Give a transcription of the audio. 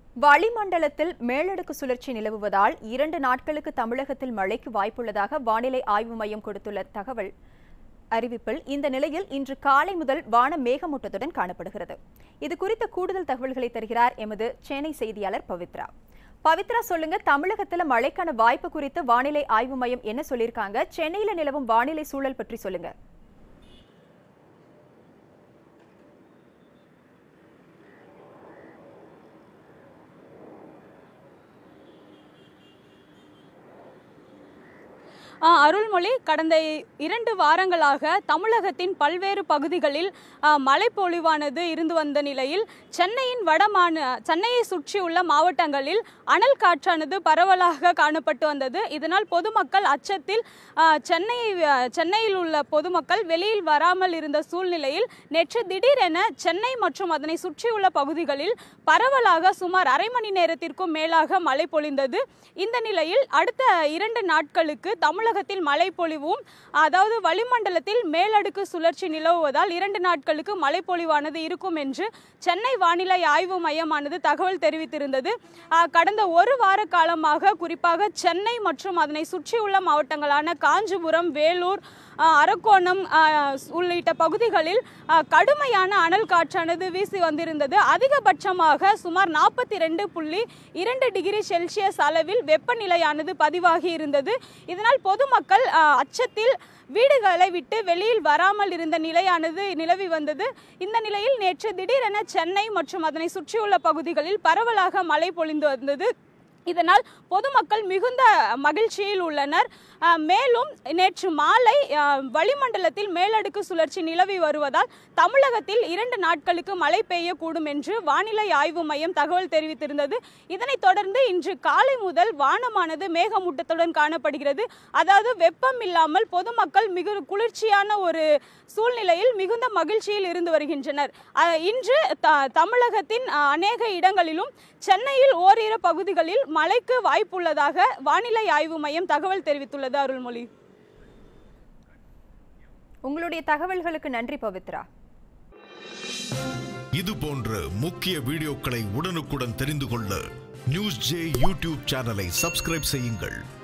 வளிமண்டலத்தில் மேலடுக்கு சுழற்சி நிலவுவதால் இரண்டு நாட்களுக்கு தமிழகத்தில் மழைக்கு வாய்ப்புள்ளதாக வானிலை ஆய்வு மையம் கொடுத்துள்ள தகவல் அறிவிப்பில் இந்த நிலையில் இன்று காலை முதல் வானம் மேகமூட்டத்துடன் காணப்படுகிறது இது குறித்த கூடுதல் தகவல்களை தருகிறார் எமது சென்னை செய்தியாளர் பவித்ரா பவித்ரா சொல்லுங்க தமிழகத்துல மழைக்கான வாய்ப்பு குறித்து வானிலை ஆய்வு மையம் என்ன சொல்லியிருக்காங்க சென்னையில நிலவும் வானிலை சூழல் பற்றி சொல்லுங்க ஆ, அருள்மொழி கடந்த இ- இரண்டு வாரங்களாக தமிழகத்தின் பல்வேறு பகுதிகளில் ஆ, மழைப்பொழிவானது இருந்து வந்த நிலையில் சென்னையின் வடமான சென்னையை சுற்றியுள்ள மாவட்டங்களில் அனல் காற்றானது பரவலாக காணப்பட்டு வந்தது இதனால் பொதுமக்கள் அச்சத்தில் ஆ, சென்னை ஆ, சென்னையில் உள்ள பொதுமக்கள் வெளியில் வராமல் இருந்த சூழ்நிலையில் நேற்று திடீரென சென்னை மற்றும் அதனை சுற்றியுள்ள பகுதிகளில் பரவலாக சுமார் அரை மணி நேரத்திற்கும் மேலாக மழை பொழிந்தது இந்த நிலையில் அடுத்த இரண்டு நாட்களுக்கு தமிழகத்தில் மழை பொழிவும் அதாவது வளிமண்டலத்தில் மேலடுக்கு சுழற்சி நிலவுவதால் இரண்டு நாட்களுக்கு மழை பொழிவானது இருக்கும் என்று சென்னை வானிலை ஆய்வு மையமானது தகவல் தெரிவித்திருந்தது ஆ, கடந்த ஒரு வார காலமாக குறிப்பாக சென்னை மற்றும் அதனை சுற்றியுள்ள மாவட்டங்களான காஞ்சிபுரம் வேலூர் ஆ, அரக்கோணம் ஆ, உள்ளிட்ட பகுதிகளில் ஆ, கடுமையான அனல் காற்றானது வீசி வந்திருந்தது அதிகபட்சமாக சுமார் நாற்பத்தி ரெண்டு புள்ளி இரண்டு டிகிரி செல்சியஸ் அளவில் வெப்பநிலையானது பதிவாகி இருந்தது இதனால் பொதுமக்கள் ஆ, அச்சத்தில் வீடுகளை விட்டு வெளியில் வராமல் இருந்த நிலையானது நிலவி வந்தது இந்த நிலையில் நேற்று திடீரென சென்னை மற்றும் அதனை சுற்றியுள்ள பகுதிகளில் பரவலாக மழை பொழிந்து வந்தது இதனால் பொதுமக்கள் மிகுந்த மகிழ்ச்சியில் உள்ளனர் அஹ், மேலும் நேற்று மாலை அஹ், வளிமண்டலத்தில் மேலடுக்கு சுழற்சி நிலவி வருவதால் தமிழகத்தில் இரண்டு நாட்களுக்கு மழை பெய்யக்கூடும் என்று வானிலை ஆய்வு மையம் தகவல் தெரிவித்திருந்தது இதனைத் தொடர்ந்து இன்று காலை முதல் வானமானது மேகமூட்டத்துடன் காணப்படுகிறது அதாவது வெப்பம் இல்லாமல் பொதுமக்கள் மிகு குளிர்ச்சியான ஒரு சூழ்நிலையில் மிகுந்த மகிழ்ச்சியில் இருந்து வருகின்றனர் அஹ், இன்று த- தமிழகத்தின் அஹ், அநேக இடங்களிலும் சென்னையில் ஓரிரு பகுதிகளில் மழைக்கு வாய்ப்புள்ளதாக வானிலை ஆய்வு மையம் தகவல் தெரிவித்துள்ளது அருள்மொழி உங்களுடைய தகவல்களுக்கு நன்றி பவித்ரா இது போன்ற முக்கிய வீடியோக்களை உடனுக்குடன் தெரிந்து கொள்ள நியூஸ் ஜே யூடியூப் சேனலை சப்ஸ்கிரைப் செய்யுங்கள்